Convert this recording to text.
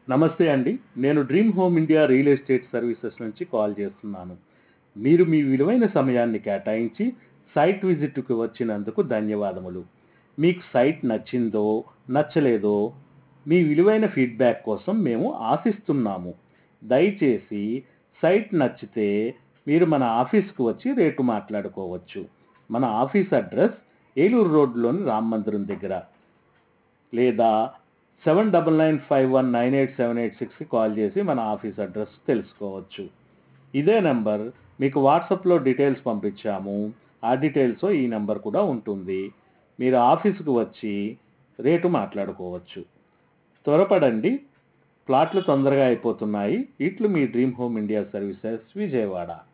నమస్తే అండి నేను dream home India real estate services నుంచి కాల్ చేస్తున్నాను మీరు మీ విలువైన సమయాన్ని కేటాయించి సైట్ విజిట్కు వచ్చినందుకు ధన్యవాదములు మీకు సైట్ నచ్చిందో నచ్చలేదో మీ విలువైన ఫీడ్బ్యాక్ కోసం మేము ఆశిస్తున్నాము దయచేసి సైట్ నచ్చితే మీరు మన ఆఫీస్కు వచ్చి రేటు మాట్లాడుకోవచ్చు మన ఆఫీస్ అడ్రస్ ఏలూరు రోడ్లోని రామ్ మందిరం దగ్గర లేదా seven double nine five one nine eight seven eight సిక్స్కి కాల్ చేసి మన ఆఫీస్ అడ్రస్ తెలుసుకోవచ్చు ఇదే నెంబర్ మీకు వాట్సాప్లో డీటెయిల్స్ పంపించాము ఆ డీటెయిల్స్ ఈ నెంబర్ కూడా ఉంటుంది మీరు ఆఫీస్కు వచ్చి రేటు మాట్లాడుకోవచ్చు త్వరపడండి ప్లాట్లు తొందరగా అయిపోతున్నాయి ఇట్లు మీ dream home India services Vijayawada